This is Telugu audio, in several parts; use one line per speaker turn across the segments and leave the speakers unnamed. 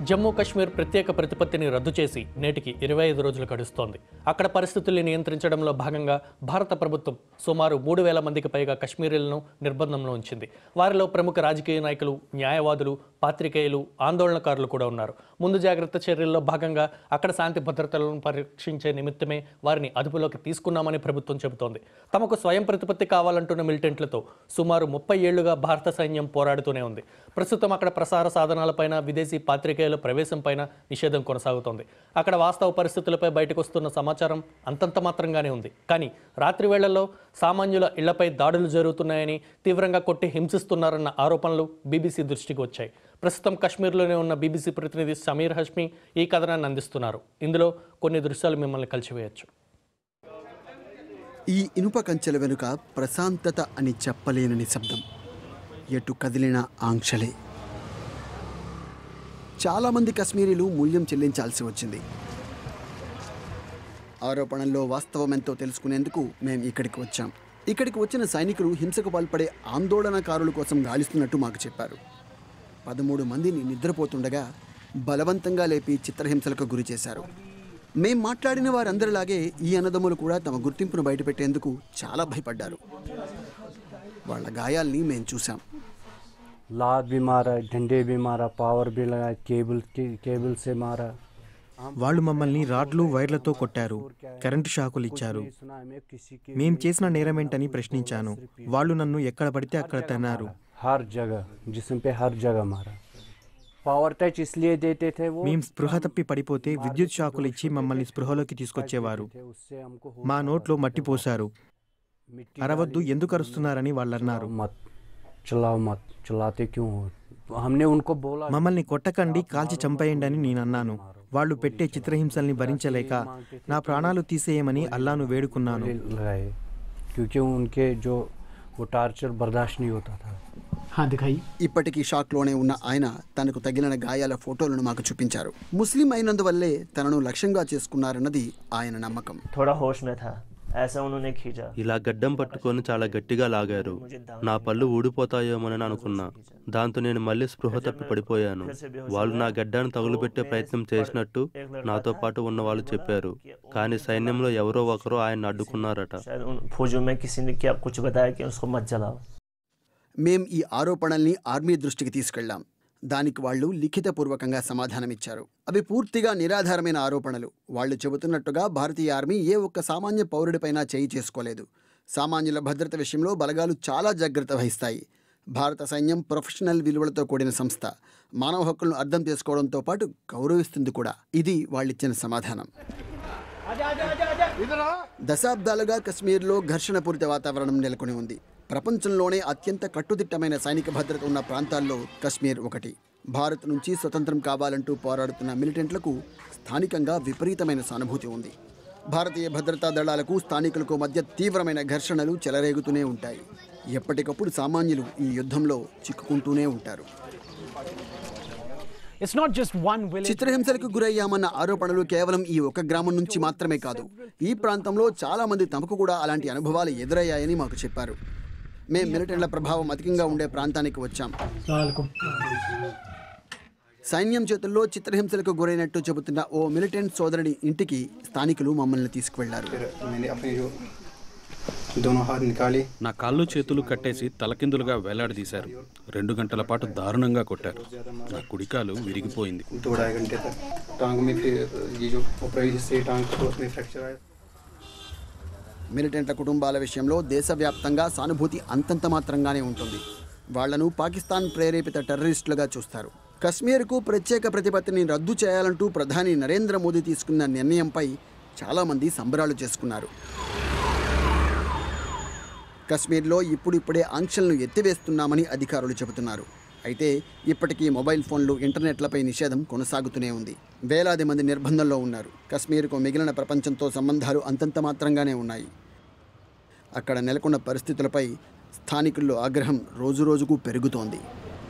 జమ్మూ కాశ్మీర్ ప్రత్యేక ప్రతిపత్తిని రద్దు చేసి నేటికి ఇరవై ఐదు రోజులు గడుస్తోంది అక్కడ పరిస్థితుల్ని నియంత్రించడంలో భాగంగా భారత ప్రభుత్వం సుమారు మూడు వేల మందికి పైగా కశ్మీరీలను నిర్బంధంలో ఉంచింది వారిలో ప్రముఖ రాజకీయ నాయకులు న్యాయవాదులు పాత్రికేయులు ఆందోళనకారులు కూడా ఉన్నారు ముందు జాగ్రత్త చర్యల్లో భాగంగా అక్కడ శాంతి భద్రతలను పరీక్షించే నిమిత్తమే వారిని అదుపులోకి తీసుకున్నామని ప్రభుత్వం చెబుతోంది తమకు స్వయం ప్రతిపత్తి కావాలంటున్న మిలిటెంట్లతో సుమారు ముప్పై ఏళ్లుగా భారత సైన్యం పోరాడుతూనే ఉంది ప్రస్తుతం అక్కడ ప్రసార సాధనాలపైన విదేశీ పాత్రికేయుల ప్రవేశంపైన నిషేధం కొనసాగుతోంది అక్కడ వాస్తవ పరిస్థితులపై బయటకు వస్తున్న సమాచారం అంతంత మాత్రంగానే ఉంది కానీ రాత్రి వేళల్లో సామాన్యుల ఇళ్లపై దాడులు జరుగుతున్నాయని తీవ్రంగా కొట్టి హింసిస్తున్నారన్న ఆరోపణలు బీబీసీ దృష్టికి వచ్చాయి ప్రస్తుతం కశ్మీర్లోనే ఉన్న బీబీసీ ప్రతినిధి సమీర్ హష్మి ఈ కథనాన్ని అందిస్తున్నారు ఇందులో కొన్ని దృశ్యాలు మిమ్మల్ని కలిసివేయచ్చు
ఈ ఇనుప కంచెల వెనుక ప్రశాంతత అని చెప్పలేని నిశ్శబ్దం ఎటు కదిలిన ఆంక్షలే చాలామంది కశ్మీరీలు మూల్యం చెల్లించాల్సి వచ్చింది ఆరోపణల్లో వాస్తవమెంతో తెలుసుకునేందుకు మేము ఇక్కడికి వచ్చాం ఇక్కడికి వచ్చిన సైనికులు హింసకు పాల్పడే ఆందోళనకారుల కోసం గాలిస్తున్నట్టు మాకు చెప్పారు పదమూడు మందిని నిద్రపోతుండగా బలవంతంగా లేపి చిత్రహింసలకు గురి చేశారు మేం మాట్లాడిన వారందరిలాగే ఈ అన్నదమ్ములు కూడా తమ గుర్తింపును బయటపెట్టేందుకు చాలా భయపడ్డారు వాళ్ళ గాయాల్ని మేం చూసాం
लात भी मारा डंडे भी मारा पावर भी लगाया केबल के केबल से मारा
వాళ్ళు మమ్మల్ని రాడ్లు వైర్లతో కొట్టారు కరెంటు షాకులు ఇచ్చారు
सुना हमें किसी के
మేం చేసిన నేరమేంటని ప్రశ్నించాను వాళ్ళు నన్ను ఎక్కడ పడితే అక్కడ తన్నారు
हर जगह जिसम पे हर जगह मारा पावर टच इसलिए देते थे वो
మేం స్పృహ తప్పి పడిపోతే విద్యుత్ షాకులు ఇచ్చి మమ్మల్ని స్పృహలోకి తీసుకొచ్చేవారు
थे उससे हमको
మా నోట్లో మట్టి పోశారు
मिट्टी
అరవద్దు ఎందుకు అరుస్తున్నారని వాళ్ళన్నారు
मत चलाओ मत चलाते क्यों हो हमने उनको बोला
మమ్మల్ని కొట్టకండి కాల్చి చంపేయండి అని నేను అన్నాను వాళ్ళు పెట్టే చిత్రహింసల్ని భరించలేక నా ప్రాణాలు తీసేయమని అల్లాను వేడుకున్నాను
लगाए क्योंकि उनके जो वो टार्चर बर्दाश्त नहीं होता था
हाँ दिखाइए
ఇప్పటికీ షాక్లోనే ఉన్న ఆయన తనకు తగిలిన గాయాల ఫోటోలను మాకు చూపించారు ముస్లిం అయినందువల్లే తనను లక్ష్యంగా చేసుకున్నారన్నది ఆయన నమ్మకం
थोड़ा होश में था ऐसा उन्होंने खींचा
ఇలా గడ్డం పట్టుకొని చాలా గట్టిగా లాగారు నా పళ్ళు ఊడిపోతాయేమోనని అనుకున్నా దాంతో నేను మళ్ళీ స్పృహ తప్పి పడిపోయాను వాళ్ళు నా గడ్డాన్ని తగులుపెట్టే ప్రయత్నం చేసినట్టు నాతో పాటు ఉన్న వాళ్ళు చెప్పారు కానీ సైన్యంలో ఎవరో ఒకరు ఆయన అడ్డుకున్నారట
शायद उन फौजों में किसी ने क्या कुछ बताया कि उसको मत जलाओ
మేం ఈ ఆరోపణల్ని ఆర్మీ దృష్టికి తీసుకెళ్లాం దానికి వాళ్ళు లిఖితపూర్వకంగా సమాధానమిచ్చారు అవి పూర్తిగా నిరాధారమైన ఆరోపణలు వాళ్ళు చెబుతున్నట్టుగా భారతీయ ఆర్మీ ఏ ఒక్క సామాన్య పౌరుడిపైనా చేయి చేసుకోలేదు సామాన్యుల భద్రత విషయంలో బలగాలు చాలా జాగ్రత్త వహిస్తాయి భారత సైన్యం ప్రొఫెషనల్ విలువలతో కూడిన సంస్థ మానవ హక్కులను అర్థం చేసుకోవడంతో పాటు గౌరవిస్తుంది కూడా ఇది వాళ్ళిచ్చిన సమాధానం దశాబ్దాలుగా కశ్మీర్లో ఘర్షణపూరిత వాతావరణం నెలకొని ఉంది ప్రపంచంలోనే అత్యంత కట్టుదిట్టమైన సైనిక భద్రత ఉన్న ప్రాంతాల్లో కశ్మీర్ ఒకటి భారత్ నుంచి స్వతంత్రం కావాలంటూ పోరాడుతున్న మిలిటెంట్లకు స్థానికంగా విపరీతమైన సానుభూతి ఉంది భారతీయ భద్రతా దళాలకు స్థానికులకు మధ్య తీవ్రమైన ఘర్షణలు చెలరేగుతూనే ఉంటాయి ఎప్పటికప్పుడు సామాన్యులు ఈ యుద్ధంలో చిక్కుకుంటూనే ఉంటారు
It's not just one village.
చిత్రహింసలకు గురయ్యామన్న ఆరోపణలు కేవలం ఈ ఒక గ్రామం నుంచి మాత్రమే కాదు ఈ ప్రాంతంలో చాలా మంది తమకు కూడా అలాంటి అనుభవాలు ఎదురయ్యాయని మాకు చెప్పారు మేం మిలిటెంట్ల ప్రభావం అధికంగా ఉండే ప్రాంతానికి వచ్చాం సైన్యం చేతుల్లో చిత్రహింసలకు గురైనట్టు చెబుతున్న ఓ మిలిటెంట్ సోదరుడి ఇంటికి స్థానికులు మమ్మల్ని తీసుకువెళ్లారు
मैंने अपने जो दोनों हाथ निकाले
నా కాళ్ళు చేతులు కట్టేసి తలకిందులుగా వేలాడదీశారు రెండు గంటల పాటు దారుణంగా కొట్టారు నా కుడికాలు విరిగిపోయింది
दो ढाई घंटे तक टांग में फिर ये जो ऊपरी हिस्से टांग को उसमें फ्रैक्चर आया
మిలిటెంట్ల కుటుంబాల విషయంలో దేశవ్యాప్తంగా సానుభూతి అంతంత మాత్రంగానే ఉంటుంది వాళ్లను పాకిస్తాన్ ప్రేరేపిత టెర్రరిస్టులుగా చూస్తారు కశ్మీర్కు ప్రత్యేక ప్రతిపత్తిని రద్దు చేయాలంటూ ప్రధాని నరేంద్ర మోదీ తీసుకున్న నిర్ణయంపై చాలామంది సంబరాలు చేసుకున్నారు కశ్మీర్లో ఇప్పుడిప్పుడే ఆంక్షలను ఎత్తివేస్తున్నామని అధికారులు చెబుతున్నారు అయితే ఇప్పటికీ మొబైల్ ఫోన్లు ఇంటర్నెట్లపై నిషేధం కొనసాగుతూనే ఉంది వేలాది మంది నిర్బంధంలో ఉన్నారు కశ్మీర్కు మిగిలిన ప్రపంచంతో సంబంధాలు అంతంత మాత్రంగానే ఉన్నాయి అక్కడ నెలకొన్న పరిస్థితులపై స్థానికుల్లో ఆగ్రహం రోజురోజుకు పెరుగుతోంది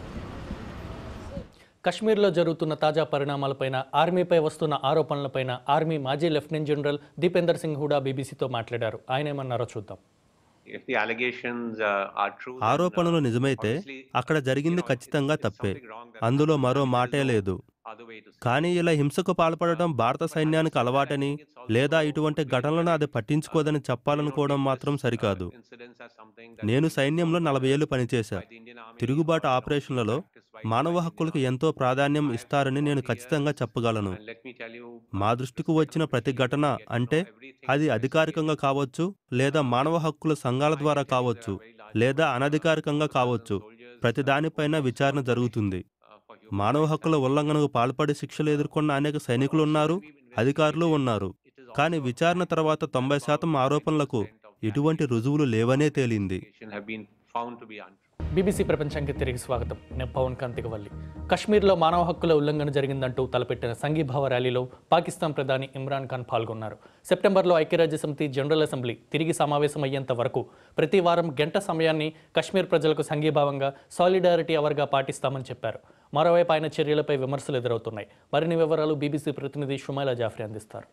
కశ్మీర్లో జరుగుతున్న తాజా పరిణామాలపైన ఆర్మీపై వస్తున్న ఆరోపణలపైన ఆర్మీ మాజీ లెఫ్టినెంట్ జనరల్ దీపేందర్ సింగ్ హూడా బీబీసీతో మాట్లాడారు ఆయన ఏమన్నారో చూద్దాం
if the allegations uh, are true, then, uh,
ఆరోపణలు నిజమైతే
obviously,
అక్కడ జరిగింది
you know,
ఖచ్చితంగా
it's- it's
తప్పే
something wrong that
అందులో
happened.
మరో
There's
మాటే
no
లేదు
other way to say
కానీ ఇలా హింసకు పాల్పడటం భారత సైన్యానికి అలవాటని లేదా ఇటువంటి ఘటనలను అది పట్టించుకోదని చెప్పాలనుకోవడం మాత్రం సరికాదు
incidents as something that
నేను
is
సైన్యంలో నలభై ఏళ్ళు పనిచేశా
by the Indian Army
తిరుగుబాటు
or
ఆపరేషన్లలో
practiced by-
మానవ
by the
హక్కులకు
Indian
ఎంతో
Army.
ప్రాధాన్యం
I
ఇస్తారని నేను
have
ఖచ్చితంగా
years,
చెప్పగలను
and let me tell you,
మా
uh,
దృష్టికి
this
వచ్చిన ప్రతి
community
ఘటన
get to know
అంటే
everything
అది
that is
అధికారికంగా
taken.
కావచ్చు లేదా మానవ హక్కుల సంఘాల ద్వారా కావచ్చు లేదా అనధికారికంగా కావచ్చు ప్రతి దానిపైన విచారణ జరుగుతుంది మానవ హక్కుల ఉల్లంఘనకు పాల్పడి శిక్షలు ఎదుర్కొన్న అనేక సైనికులు ఉన్నారు అధికారులు ఉన్నారు కానీ విచారణ తర్వాత తొంభై శాతం ఆరోపణలకు ఎటువంటి రుజువులు లేవనే తేలింది
have been found to be untrue.
BBC ప్రపంచానికి తిరిగి స్వాగతం నేను పవన్ కాంతికవల్లి కశ్మీర్లో మానవ హక్కుల ఉల్లంఘన జరిగిందంటూ తలపెట్టిన సంఘీభావ ర్యాలీలో పాకిస్తాన్ ప్రధాని ఇమ్రాన్ ఖాన్ పాల్గొన్నారు సెప్టెంబర్లో ఐక్యరాజ్య సమితి జనరల్ అసెంబ్లీ తిరిగి సమావేశమయ్యేంత వరకు ప్రతి వారం గంట సమయాన్ని కశ్మీర్ ప్రజలకు సంఘీభావంగా సాలిడారిటీ అవర్గా పాటిస్తామని చెప్పారు మరోవైపు ఆయన చర్యలపై విమర్శలు ఎదురవుతున్నాయి మరిన్ని వివరాలు బీబీసీ ప్రతినిధి షుమైలా జాఫ్రీ అందిస్తారు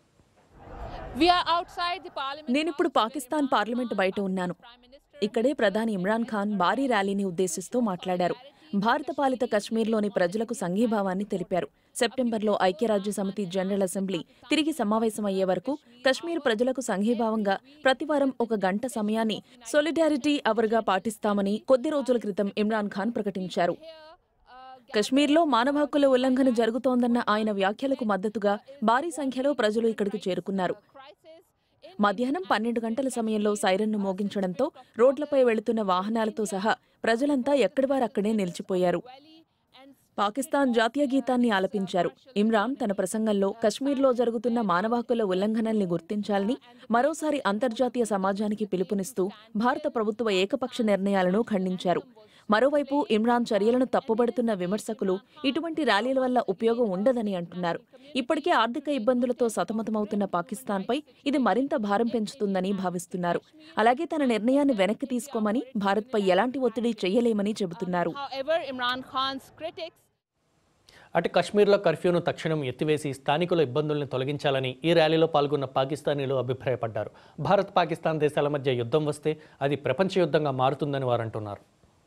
నేనిప్పుడు పాకిస్తాన్ పార్లమెంట్ బయట ఉన్నాను ఇక్కడే ప్రధాని ఇమ్రాన్ ఖాన్ భారీ ర్యాలీని ఉద్దేశిస్తూ మాట్లాడారు భారత పాలిత కశ్మీర్లోని ప్రజలకు సంఘీభావాన్ని తెలిపారు సెప్టెంబర్లో ఐక్యరాజ్య సమితి జనరల్ అసెంబ్లీ తిరిగి సమావేశమయ్యే వరకు కశ్మీర్ ప్రజలకు సంఘీభావంగా ప్రతివారం ఒక గంట సమయాన్ని సొలిడారిటీ అవర్గా పాటిస్తామని కొద్ది రోజుల క్రితం ఇమ్రాన్ ఖాన్ ప్రకటించారు కశ్మీర్లో మానవ హక్కుల ఉల్లంఘన జరుగుతోందన్న ఆయన వ్యాఖ్యలకు మద్దతుగా భారీ సంఖ్యలో ప్రజలు ఇక్కడికి చేరుకున్నారు మధ్యాహ్నం పన్నెండు గంటల సమయంలో సైరన్ను మోగించడంతో రోడ్లపై వెళుతున్న వాహనాలతో సహా ప్రజలంతా ఎక్కడివారక్కడే నిలిచిపోయారు పాకిస్తాన్ జాతీయ గీతాన్ని ఆలపించారు ఇమ్రాన్ తన ప్రసంగంలో కశ్మీర్లో జరుగుతున్న మానవ హక్కుల ఉల్లంఘనల్ని గుర్తించాలని మరోసారి అంతర్జాతీయ సమాజానికి పిలుపునిస్తూ భారత ప్రభుత్వ ఏకపక్ష నిర్ణయాలను ఖండించారు మరోవైపు ఇమ్రాన్ చర్యలను తప్పుబడుతున్న విమర్శకులు ఇటువంటి ర్యాలీల వల్ల ఉపయోగం ఉండదని అంటున్నారు ఇప్పటికే ఆర్థిక ఇబ్బందులతో సతమతమవుతున్న పాకిస్తాన్పై ఇది మరింత భారం పెంచుతుందని భావిస్తున్నారు అలాగే తన నిర్ణయాన్ని వెనక్కి తీసుకోమని భారత్పై ఎలాంటి ఒత్తిడి చేయలేమని చెబుతున్నారు
అటు కశ్మీర్లో కర్ఫ్యూను తక్షణం ఎత్తివేసి స్థానికుల ఇబ్బందుల్ని తొలగించాలని ఈ ర్యాలీలో పాల్గొన్న పాకిస్తానీలు అభిప్రాయపడ్డారు భారత్ పాకిస్తాన్ దేశాల మధ్య యుద్ధం వస్తే అది ప్రపంచ యుద్ధంగా మారుతుందని వారు అంటున్నారు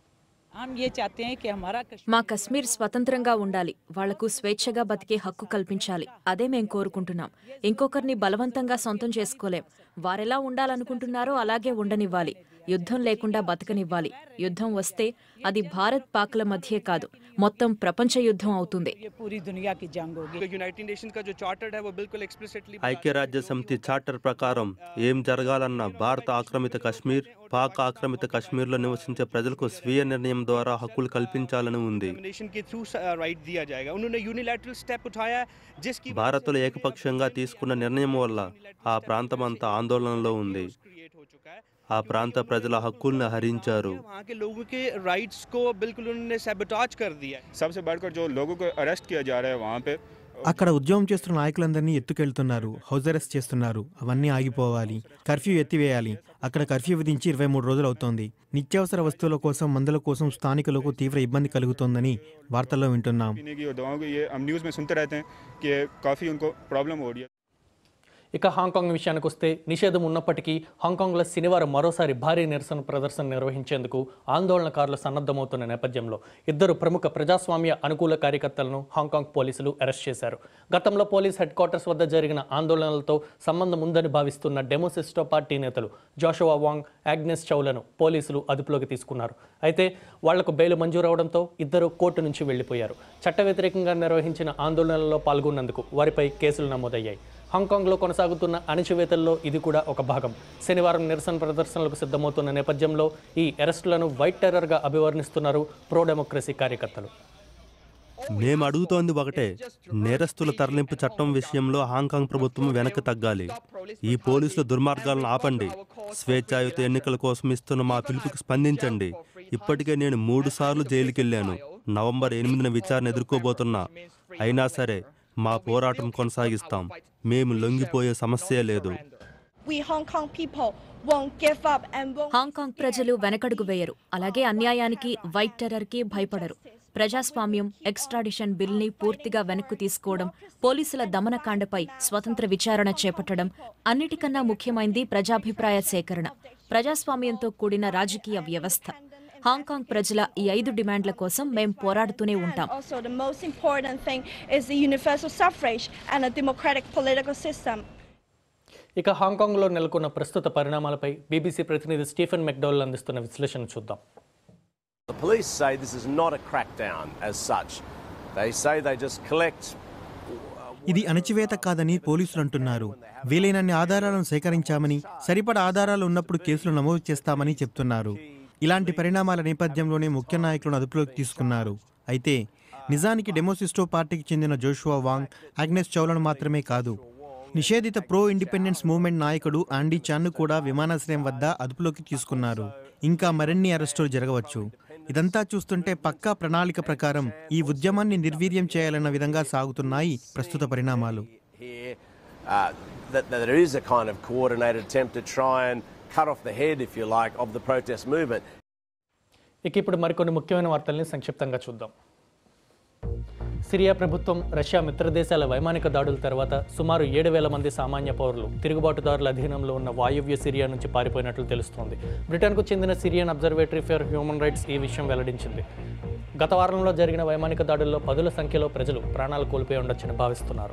మా కశ్మీర్ స్వతంత్రంగా ఉండాలి వాళ్లకు స్వేచ్ఛగా బతికే హక్కు కల్పించాలి అదే మేం కోరుకుంటున్నాం ఇంకొకరిని బలవంతంగా సొంతం చేసుకోలేం వారెలా ఉండాలనుకుంటున్నారో అలాగే ఉండనివ్వాలి యుద్ధం లేకుండా బతకనివ్వాలి యుద్ధం వస్తే అది భారత్ పాక్ల మధ్యే కాదు మొత్తం ప్రపంచ యుద్ధం అవుతుంది
ఐక్యరాజ్య సమితి చార్టర్ ప్రకారం ఏం జరగాలన్న భారత ఆక్రమిత కశ్మీర్ పాక్ ఆక్రమిత కశ్మీర్లో నివసించే ప్రజలకు స్వీయ నిర్ణయం ద్వారా హక్కులు కల్పించాలని ఉంది భారత్లో ఏకపక్షంగా తీసుకున్న నిర్ణయం వల్ల ఆ ప్రాంతమంతా ఆందోళనలో ఉంది ఆ ప్రాంత ప్రజల హక్కుల్ని హరించారు
वहाँ के लोगों के राइट्स को बिल्कुल उन्होंने सैबोटाज कर दिया सबसे बढ़कर जो लोगों को अरेस्ट किया जा रहा है वहाँ पे
అక్కడ ఉద్యమం చేస్తున్న నాయకులందరినీ ఎత్తుకెళ్తున్నారు హౌస్ అరెస్ట్ చేస్తున్నారు అవన్నీ ఆగిపోవాలి కర్ఫ్యూ ఎత్తివేయాలి అక్కడ కర్ఫ్యూ విధించి ఇరవై మూడు రోజులు అవుతోంది నిత్యావసర వస్తువుల కోసం మందుల కోసం స్థానికులకు తీవ్ర ఇబ్బంది కలుగుతోందని వార్తల్లో వింటున్నాం
पीने की और दवाओं की ये हम न्यूज़ में सुनते रहते हैं कि काफ़ी उनको प्रॉब्लम हो रही है
ఇక హాంకాంగ్ విషయానికి వస్తే నిషేధం ఉన్నప్పటికీ హాంకాంగ్లో శనివారం మరోసారి భారీ నిరసన ప్రదర్శన నిర్వహించేందుకు ఆందోళనకారులు సన్నద్ధమవుతున్న నేపథ్యంలో ఇద్దరు ప్రముఖ ప్రజాస్వామ్య అనుకూల కార్యకర్తలను హాంకాంగ్ పోలీసులు అరెస్ట్ చేశారు గతంలో పోలీస్ హెడ్ క్వార్టర్స్ వద్ద జరిగిన ఆందోళనలతో సంబంధం ఉందని భావిస్తున్న డెమోసిస్టో పార్టీ నేతలు జోషువా వాంగ్ యాగ్నెస్ చౌలను పోలీసులు అదుపులోకి తీసుకున్నారు అయితే వాళ్లకు బెయిల్ మంజూరవడంతో ఇద్దరు కోర్టు నుంచి వెళ్లిపోయారు చట్ట వ్యతిరేకంగా నిర్వహించిన ఆందోళనలలో పాల్గొన్నందుకు వారిపై కేసులు నమోదయ్యాయి హాంకాంగ్లో కొనసాగుతున్న అణచివేతల్లో ఇది కూడా ఒక భాగం శనివారం నిరసన ప్రదర్శనలకు సిద్ధమవుతున్న నేపథ్యంలో ఈ అరెస్టులను వైట్ టెర్రర్గా అభివర్ణిస్తున్నారు ప్రో డెమోక్రసీ కార్యకర్తలు
మేము అడుగుతోంది ఒకటే నేరస్తుల తరలింపు చట్టం విషయంలో హాంకాంగ్ ప్రభుత్వం వెనక్కి తగ్గాలి ఈ పోలీసుల దుర్మార్గాలను ఆపండి స్వేచ్ఛాయుత ఎన్నికల కోసం ఇస్తున్న మా పిలుపుకి స్పందించండి ఇప్పటికే నేను మూడు సార్లు జైలుకెళ్లాను నవంబర్ ఎనిమిదిన విచారణ ఎదుర్కోబోతున్నా అయినా సరే మా పోరాటం కొనసాగిస్తాం మేము లొంగిపోయే సమస్యే లేదు
We Hong Kong people won't give up and won't
Hong Kong ప్రజలు వెనకడుగు వేయరు అలాగే అన్యాయానికి వైట్ టెర్రర్కి భయపడరు ప్రజాస్వామ్యం ఎక్స్ట్రాడిషన్ బిల్ని పూర్తిగా వెనక్కు తీసుకోవడం పోలీసుల దమనకాండపై స్వతంత్ర విచారణ చేపట్టడం అన్నిటికన్నా ముఖ్యమైంది ప్రజాభిప్రాయ సేకరణ ప్రజాస్వామ్యంతో కూడిన రాజకీయ వ్యవస్థ హాంకాంగ్ ప్రజల ఈ ఐదు డిమాండ్ల కోసం మేం పోరాడుతూనే ఉంటాం
Also, the most important thing is the universal suffrage and a democratic political system.
ఇక హాంకాంగ్లో నెలకొన్న ప్రస్తుత పరిణామాలపై బీబీసీ ప్రతినిధి స్టీఫెన్ మెక్డౌల్ అందిస్తున్న విశ్లేషణ చూద్దాం
The police say this is not a crackdown as such. They say they just collect
ఇది అణచివేత కాదని పోలీసులు అంటున్నారు వీలైనన్ని ఆధారాలను సేకరించామని సరిపడ ఆధారాలు ఉన్నప్పుడు కేసులు నమోదు చేస్తామని చెప్తున్నారు ఇలాంటి పరిణామాల నేపథ్యంలోనే ముఖ్య నాయకులను అదుపులోకి తీసుకున్నారు అయితే నిజానికి డెమోసిస్టో పార్టీకి చెందిన జోషువా వాంగ్ అగ్నెస్ చౌలను మాత్రమే కాదు నిషేధిత ప్రో ఇండిపెండెన్స్ మూవ్మెంట్ నాయకుడు ఆండీ చాన్ను కూడా విమానాశ్రయం వద్ద అదుపులోకి తీసుకున్నారు ఇంకా మరిన్ని అరెస్టులు జరగవచ్చు ఇదంతా చూస్తుంటే పక్కా ప్రణాళిక ప్రకారం ఈ ఉద్యమాన్ని నిర్వీర్యం చేయాలన్న విధంగా సాగుతున్నాయి ప్రస్తుత పరిణామాలు
here uh, that, that there is a kind of coordinated attempt to try and cut off the head, if you like, of the protest movement.
ఇక ఇప్పుడు మరికొన్ని ముఖ్యమైన వార్తల్ని సంక్షిప్తంగా చూద్దాం సిరియా ప్రభుత్వం రష్యా మిత్రదేశాల వైమానిక దాడుల తర్వాత సుమారు ఏడు వేల మంది సామాన్య పౌరులు తిరుగుబాటుదారుల అధీనంలో ఉన్న వాయువ్య సిరియా నుంచి పారిపోయినట్లు తెలుస్తోంది బ్రిటన్కు చెందిన Syrian observatory for human rights ఈ విషయం వెల్లడించింది గత వారంలో జరిగిన వైమానిక దాడుల్లో పదుల సంఖ్యలో ప్రజలు ప్రాణాలు కోల్పోయి ఉండొచ్చని భావిస్తున్నారు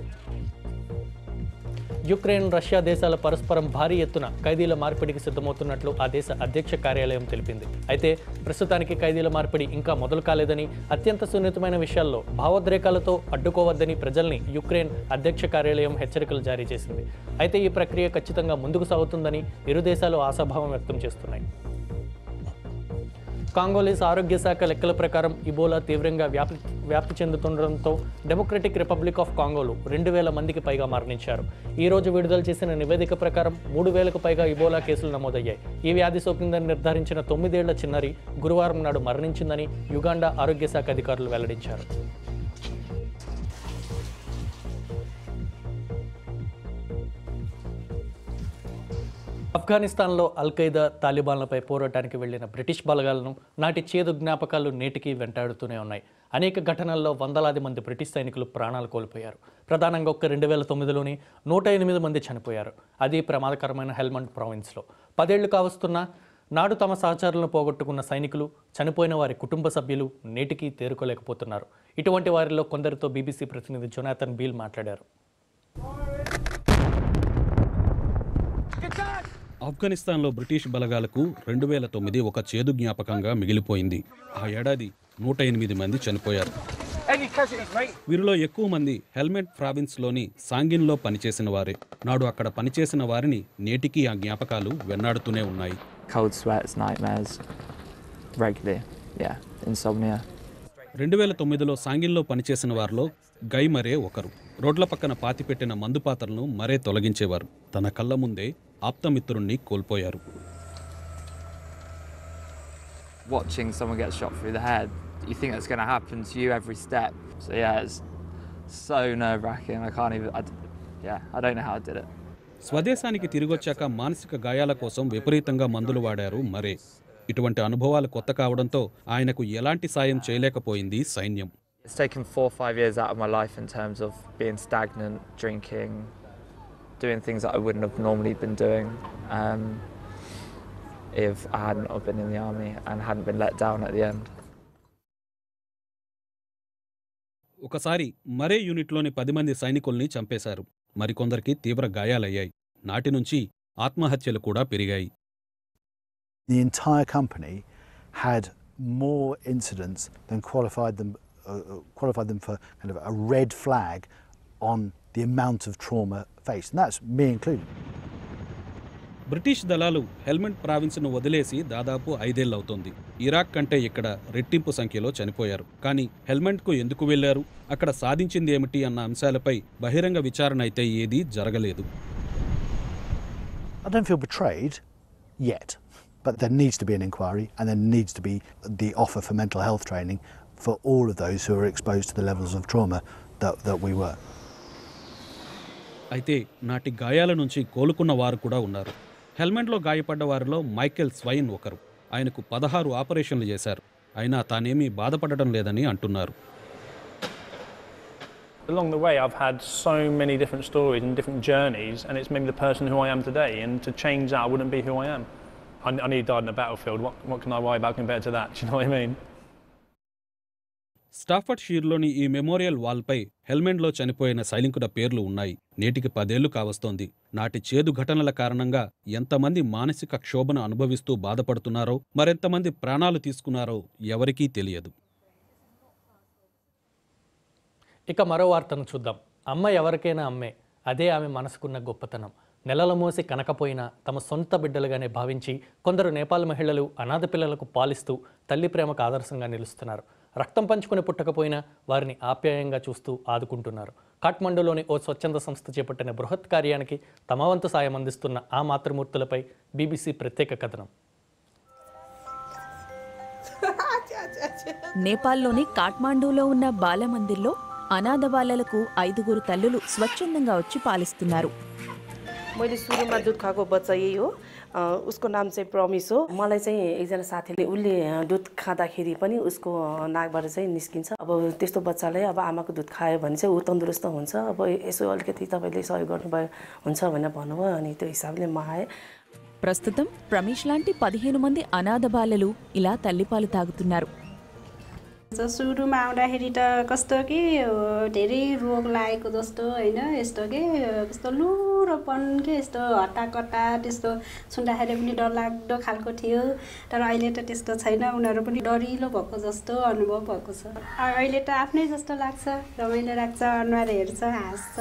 యుక్రెయిన్ రష్యా దేశాల పరస్పరం భారీ ఎత్తున ఖైదీల మార్పిడికి సిద్ధమవుతున్నట్లు ఆ దేశ అధ్యక్ష కార్యాలయం తెలిపింది అయితే ప్రస్తుతానికి ఖైదీల మార్పిడి ఇంకా మొదలు కాలేదని అత్యంత సున్నితమైన విషయాల్లో భావోద్రేకాలతో అడ్డుకోవద్దని ప్రజల్ని యుక్రెయిన్ అధ్యక్ష కార్యాలయం హెచ్చరికలు జారీ చేసింది అయితే ఈ ప్రక్రియ ఖచ్చితంగా ముందుకు సాగుతుందని ఇరు దేశాలు ఆశాభావం వ్యక్తం చేస్తున్నాయి కాంగోలీస్ ఆరోగ్య శాఖ లెక్కల ప్రకారం ఇబోలా తీవ్రంగా వ్యాప్తి వ్యాప్తి చెందుతుండటంతో డెమోక్రటిక్ రిపబ్లిక్ ఆఫ్ కాంగోలో రెండు వేల మందికి పైగా మరణించారు ఈ రోజు విడుదల చేసిన నివేదిక ప్రకారం మూడు వేలకు పైగా ఇబోలా కేసులు నమోదయ్యాయి ఈ వ్యాధి సోకిందని నిర్ధారించిన తొమ్మిదేళ్ల చిన్నారి గురువారం నాడు మరణించిందని యుగాండా ఆరోగ్య శాఖ అధికారులు వెల్లడించారు ఆఫ్ఘనిస్తాన్లో అల్ఖైదా తాలిబాన్లపై పోరాటానికి వెళ్లిన బ్రిటిష్ బలగాలను నాటి చేదు జ్ఞాపకాలు నేటికి వెంటాడుతూనే ఉన్నాయి అనేక ఘటనల్లో వందలాది మంది బ్రిటిష్ సైనికులు ప్రాణాలు కోల్పోయారు ప్రధానంగా ఒక్క రెండు వేల తొమ్మిదిలోని నూట ఎనిమిది మంది చనిపోయారు అది ప్రమాదకరమైన హెల్మండ్ ప్రావిన్స్లో పదేళ్లు కావస్తున్న నాడు తమ సహచరులను పోగొట్టుకున్న సైనికులు చనిపోయిన వారి కుటుంబ సభ్యులు నేటికి తేరుకోలేకపోతున్నారు ఇటువంటి వారిలో కొందరితో బీబీసీ ప్రతినిధి జొనాథన్ బీల్ మాట్లాడారు
ఆఫ్ఘనిస్తాన్లో బ్రిటిష్ బలగాలకు రెండు వేల తొమ్మిది ఒక చేదు జ్ఞాపకంగా మిగిలిపోయింది ఆ ఏడాది నూట ఎనిమిది మంది చనిపోయారు వీరిలో ఎక్కువ మంది హెల్మెట్ ప్రావిన్స్లోని సాంగిన్లో పనిచేసిన వారే నాడు అక్కడ పనిచేసిన వారిని నేటికి ఆ జ్ఞాపకాలు వెన్నాడుతూనే ఉన్నాయి
cold sweats, nightmares, regularly. Yeah, insomnia.
రెండు వేల తొమ్మిదిలో సాంగిన్లో పనిచేసిన వారిలో గై మరే ఒకరు రోడ్ల పక్కన పాతిపెట్టిన మందు పాత్రలను మరే తొలగించేవారు తన కళ్ళ ముందే ఆప్తమిత్రుణ్ణి కోల్పోయారు
Watching someone get shot through the head, you think that's going to happen to you every step. So yeah, it's so nerve wracking. I can't even. I d yeah, I don't know how I did it.
స్వదేశానికి తిరిగొచ్చాక మానసిక గాయాల కోసం విపరీతంగా మందులు వాడారు మరే ఇటువంటి అనుభవాలు కొత్త కావడంతో ఆయనకు ఎలాంటి సాయం చేయలేకపోయింది సైన్యం
It's taken four or five years out of my life in terms of being stagnant, drinking, doing things that I wouldn't have normally been doing um, if I hadn't have been in the army and hadn't been let down at the end.
ఒకసారి మరే యూనిట్లోని పది మంది సైనికుల్ని చంపేశారు మరికొందరికి తీవ్ర గాయాలయ్యాయి నాటి నుంచి ఆత్మహత్యలు కూడా పెరిగాయి
The entire company had more incidents than qualified them, uh, uh, qualified them for kind of a red flag on the amount of trauma faced. And that's me included.
British దళాలు హెల్మెంట్ ప్రావిన్స్ను వదిలేసి దాదాపు ఐదేళ్లవుతోంది ఇరాక్ కంటే ఇక్కడ రెట్టింపు సంఖ్యలో చనిపోయారు కానీ హెల్మెంట్కు ఎందుకు వెళ్లారు అక్కడ సాధించింది ఏమిటి అన్న అంశాలపై బహిరంగ విచారణ అయితే ఏదీ జరగలేదు
I don't feel betrayed yet, but there needs to be an inquiry and there needs to be the offer for mental health training for all of those who are exposed to the levels of trauma that, that we were.
అయితే నాటి గాయాల నుంచి కోలుకున్న వారు కూడా ఉన్నారు హెల్మెట్లో గాయపడ్డ వారిలో మైకేల్ స్వైన్ ఒకరు ఆయనకు పదహారు ఆపరేషన్లు చేశారు అయినా తానేమీ బాధపడటం లేదని అంటున్నారు
Along the way, I've had so many different stories and different journeys, and it's made me the person who I am today. And to change that, I wouldn't be who I am. I, I nearly died in a battlefield. What, what can I worry about compared to that? Do you know what I mean?
Stafford షీర్లోని ఈ మెమోరియల్ వాల్పై హెల్మెండ్లో చనిపోయిన సైనికుల పేర్లు ఉన్నాయి నేటికి పదేళ్లు కావస్తోంది నాటి చేదు ఘటనల కారణంగా ఎంతమంది మానసిక క్షోభను అనుభవిస్తూ బాధపడుతున్నారో మరెంతమంది ప్రాణాలు తీసుకున్నారో ఎవరికీ తెలియదు
ఇక మరో వార్తను చూద్దాం అమ్మ ఎవరికైనా అమ్మే అదే ఆమె మనసుకున్న గొప్పతనం నెలల మోసి కనకపోయినా తమ సొంత బిడ్డలుగానే భావించి కొందరు నేపాల్ మహిళలు అనాథ పిల్లలకు పాలిస్తూ తల్లి ప్రేమకు ఆదర్శంగా నిలుస్తున్నారు రక్తం పంచుకుని పుట్టకపోయినా వారిని ఆప్యాయంగా చూస్తూ ఆదుకుంటున్నారు కాఠ్మండూలోని ఓ స్వచ్ఛంద సంస్థ చేపట్టిన బృహత్ కార్యానికి తమ వంతు సాయం అందిస్తున్న ఆ మాతృమూర్తులపై బీబీసీ ప్రత్యేక కథనం
నేపాల్లోని కాఠ్మాండూలో ఉన్న బాలమందిర్లో అనాథ బాలలకు ఐదుగురు తల్లులు స్వచ్ఛందంగా వచ్చి పాలిస్తున్నారు
मैले सुरुमा दुध खाएको बच्चा यही हो अ, उसको नाम चाहिँ प्रमिस हो मलाई चाहिँ एकजना साथीले उसले दुध खाँदाखेरि पनि उसको नाकबाट चाहिँ निस्किन्छ अब त्यस्तो बच्चालाई अब आमाको दुध खायो भने चाहिँ ऊ तन्दुरुस्त हुन्छ अब यसो अलिकति तपाईँले सहयोग गर्नुभयो हुन्छ भनेर भन्नुभयो अनि त्यो हिसाबले म आएँ
ప్రస్తుతం ప్రమీష్ లాంటి పదిహేను మంది అనాథ బాలలు ఇలా తల్లిపాలు తాగుతున్నారు
जस्तो सुरुमा आउँदाखेरि त कस्तो कि अ, धेरै रोग लागेको जस्तो होइन यस्तो के कस्तो लुरोपन के यस्तो हट्टाकट्टा त्यस्तो सुन्दाखेरि पनि डरलाग्दो खालको थियो तर अहिले त त्यस्तो छैन उनीहरू पनि डरिलो भएको जस्तो अनुभव भएको छ अ- अहिले त आफ्नै जस्तो लाग्छ रमाइलो लाग्छ अनुहार हेर्छ हाँस्छ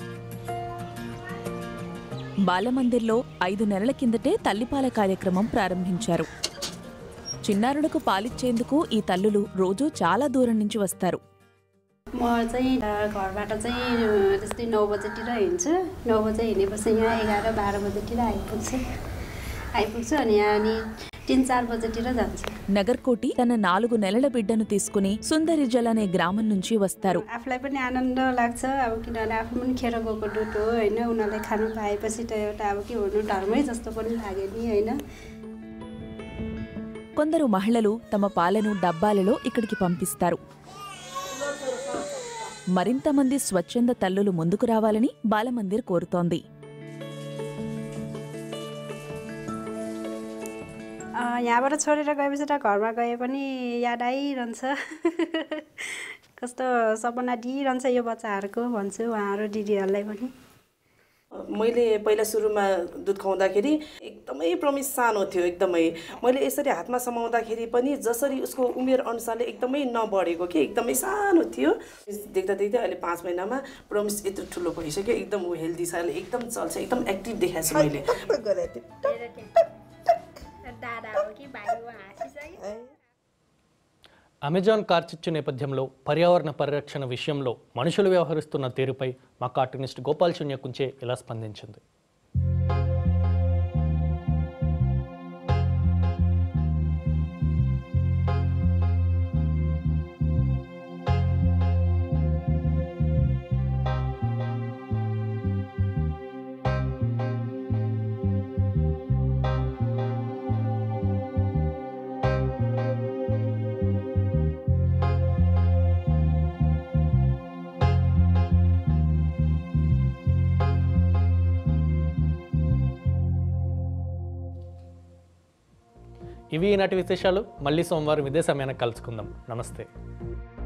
బాలమందిర్లో ఐదు నెలల కిందటే తల్లిపాల కార్యక్రమం ప్రారంభించారు చిన్నారులకు పాలిచ్చేందుకు ఈ తల్లులు రోజూ చాలా దూరం నుంచి వస్తారు
म चाहिँ अ, घरबाट चाहिँ अ, त्यस्तै नौ बजेतिर हिँड्छु नौ बजे हिँडेपछि यहाँ एघार बाह्र बजेतिर आइपुग्छु आइपुग्छु अनि यहाँ अनि तिन चार बजेतिर जान्छु
నగర్కోటి తన నాలుగు నెలల బిడ్డను తీసుకుని సుందరిజల్ అనే గ్రామం నుంచి వస్తారు
आफूलाई पनि आनन्द लाग्छ अब किनभने आफू पनि खेर गएको दुध हो होइन उनीहरूले खानु पाएपछि त एउटा अब के भन्नु धर्मै जस्तो पनि लाग्यो नि होइन
కొందరు మహిళలు తమ పాలను డబ్బాలలో ఇక్కడికి పంపిస్తారు మరింత మంది స్వచ్ఛంద తల్లులు ముందుకు రావాలని బాలమందిర్ కోరుతోంది
अ, यहाँबाट छोडेर गएपछि त घरमा गए पनि याद आइरहन्छ कस्तो सपना दिइरहन्छ यो बच्चाहरूको भन्छु उहाँहरू दिदीहरूलाई पनि
मैले पहिला सुरुमा दुध खुवाउँदाखेरि एकदमै प्रमिस सानो थियो एकदमै मैले यसरी हातमा समाउँदाखेरि पनि जसरी उसको उमेर अनुसारले एकदमै नबढेको कि एकदमै सानो थियो देख्दा देख्दै अहिले पाँच महिनामा प्रमिस यत्रो ठुलो भइसक्यो एकदम ऊ हेल्दी छ अहिले एकदम चल्छ एकदम एक्टिभ देखाएको छु मैले
दादा हो कि भाइ हो हाँसिसक्यो
అమెజాన్ కార్చిచ్చు నేపథ్యంలో పర్యావరణ పరిరక్షణ విషయంలో మనుషులు వ్యవహరిస్తున్న తీరుపై మా కార్టూనిస్ట్ గోపాల్ శూన్య కుంచే ఇలా స్పందించింది ఇవి ఈనాటి విశేషాలు మళ్ళీ సోమవారం ఇదే సమయానికి కలుసుకుందాం నమస్తే